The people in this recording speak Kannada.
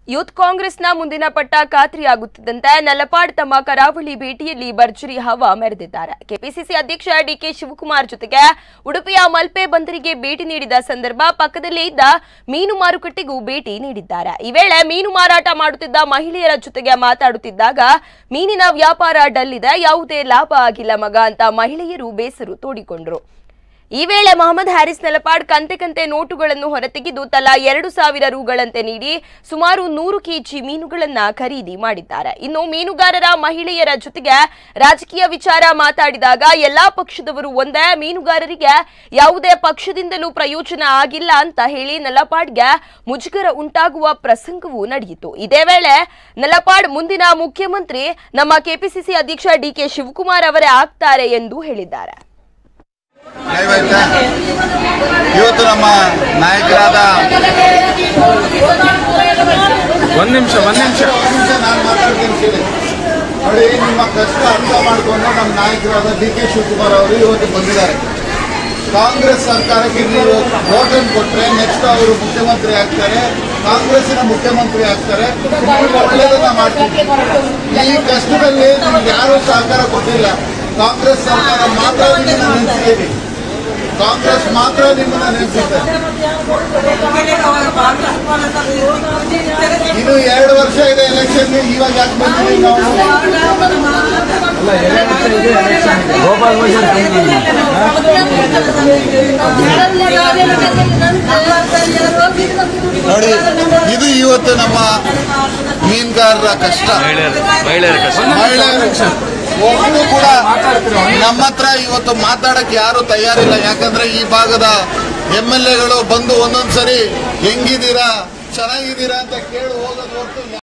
ಯೂತ್ ಕಾಂಗ್ರೆಸ್ನ ಮುಂದಿನ ಪಟ್ಟ ಖಾತ್ರಿಯಾಗುತ್ತಿದ್ದಂತೆ ನಲಪಾಡ್ ತಮ್ಮ ಕರಾವಳಿ ಭೇಟಿಯಲ್ಲಿ ಭರ್ಜರಿ ಹವಾ ಮೆರೆದಿದ್ದಾರೆ ಕೆಪಿಸಿಸಿ ಅಧ್ಯಕ್ಷ ಡಿಕೆ ಶಿವಕುಮಾರ್ ಜೊತೆಗೆ ಉಡುಪಿಯ ಮಲ್ಪೆ ಬಂದರಿಗೆ ಭೇಟಿ ನೀಡಿದ ಸಂದರ್ಭ ಪಕ್ಕದಲ್ಲೇ ಇದ್ದ ಮೀನು ಮಾರುಕಟ್ಟೆಗೂ ಭೇಟಿ ನೀಡಿದ್ದಾರೆ ಈ ವೇಳೆ ಮೀನು ಮಾರಾಟ ಮಾಡುತ್ತಿದ್ದ ಮಹಿಳೆಯರ ಜೊತೆಗೆ ಮಾತಾಡುತ್ತಿದ್ದಾಗ ಮೀನಿನ ವ್ಯಾಪಾರ ಡಲ್ ಇದೆ ಯಾವುದೇ ಲಾಭ ಆಗಿಲ್ಲ ಮಗ ಅಂತ ಮಹಿಳೆಯರು ಬೇಸರು ತೋಡಿಕೊಂಡರು ಈ ವೇಳೆ ಮೊಹಮ್ಮದ್ ಹ್ಯಾರಿಸ್ ನೆಲಪಾಡ್ ಕಂತೆ ಕಂತೆ ನೋಟುಗಳನ್ನು ಹೊರತೆಗೆದು ತಲಾ ಎರಡು ಸಾವಿರ ರೂಗಳಂತೆ ನೀಡಿ ಸುಮಾರು ನೂರು ಕೆಜಿ ಮೀನುಗಳನ್ನ ಖರೀದಿ ಮಾಡಿದ್ದಾರೆ ಇನ್ನು ಮೀನುಗಾರರ ಮಹಿಳೆಯರ ಜೊತೆಗೆ ರಾಜಕೀಯ ವಿಚಾರ ಮಾತಾಡಿದಾಗ ಎಲ್ಲಾ ಪಕ್ಷದವರು ಒಂದೇ ಮೀನುಗಾರರಿಗೆ ಯಾವುದೇ ಪಕ್ಷದಿಂದಲೂ ಪ್ರಯೋಜನ ಆಗಿಲ್ಲ ಅಂತ ಹೇಳಿ ನಲಪಾಡ್ಗೆ ಮುಜುಗರ ಉಂಟಾಗುವ ಪ್ರಸಂಗವೂ ನಡೆಯಿತು ಇದೇ ವೇಳೆ ನಲಪಾಡ್ ಮುಂದಿನ ಮುಖ್ಯಮಂತ್ರಿ ನಮ್ಮ ಕೆಪಿಸಿಸಿ ಅಧ್ಯಕ್ಷ ಡಿಕೆ ಶಿವಕುಮಾರ್ ಅವರೇ ಆಗ್ತಾರೆ ಎಂದು ಹೇಳಿದ್ದಾರೆ ದಯವಾಯ್ತಾ ಇವತ್ತು ನಮ್ಮ ನಾಯಕರಾದ ಒಂದ್ ನಿಮಿಷ ಒಂದ್ ನಿಮಿಷ ನಿಮಿಷ ನಾನು ಮಾತಾಡ್ತೀನಿ ಕೇಳಿ ನೋಡಿ ನಿಮ್ಮ ಕಷ್ಟ ಅರ್ಥ ಮಾಡಿಕೊಂಡು ನಮ್ಮ ನಾಯಕರಾದ ಡಿ ಕೆ ಶಿವಕುಮಾರ್ ಅವರು ಇವತ್ತು ಬಂದಿದ್ದಾರೆ ಕಾಂಗ್ರೆಸ್ ಸರ್ಕಾರಕ್ಕೆ ನೀವು ವೋಟನ್ ಕೊಟ್ಟರೆ ನೆಕ್ಸ್ಟ್ ಅವರು ಮುಖ್ಯಮಂತ್ರಿ ಆಗ್ತಾರೆ ಕಾಂಗ್ರೆಸ್ಸಿನ ಮುಖ್ಯಮಂತ್ರಿ ಆಗ್ತಾರೆ ನಿಮ್ಗೆ ಒಳ್ಳೆಯದನ್ನ ಮಾಡ್ತೀವಿ ಈ ಕಷ್ಟದಲ್ಲಿ ನಿಮ್ಗೆ ಯಾರೂ ಸಹಕಾರ ಕೊಟ್ಟಿಲ್ಲ ಕಾಂಗ್ರೆಸ್ ಸರ್ಕಾರ ಮಾತ್ರ ನಿಮ್ಮನ್ನ ನೆನೆಸಿದ್ದೀವಿ ಕಾಂಗ್ರೆಸ್ ಮಾತ್ರ ನಿಮ್ಮನ್ನ ನೆನೆಸುತ್ತೆ ಇನ್ನು ಎರಡು ವರ್ಷ ಇದೆ ಎಲೆಕ್ಷನ್ ಇವಾಗ ಯಾಕೆ ಬಂದಿದ್ದೀವಿ ನಾವು ಗೋಪಾಲ್ ನೋಡಿ ಇದು ಇವತ್ತು ನಮ್ಮ ಮೀನುಗಾರರ ಕಷ್ಟ ಮಹಿಳೆಯರ ಕಷ್ಟ ಮಹಿಳೆಯರ ಒಬ್ಬರು ಕೂಡ ನಮ್ಮ ಹತ್ರ ಇವತ್ತು ಮಾತಾಡಕ್ಕೆ ಯಾರು ತಯಾರಿಲ್ಲ ಯಾಕಂದ್ರೆ ಈ ಭಾಗದ ಎಂ ಎಲ್ ಎಗಳು ಬಂದು ಒಂದೊಂದ್ಸರಿ ಹೆಂಗಿದ್ದೀರಾ ಚೆನ್ನಾಗಿದ್ದೀರಾ ಅಂತ ಕೇಳಿ ಹೋಗೋದು ಹೊರತು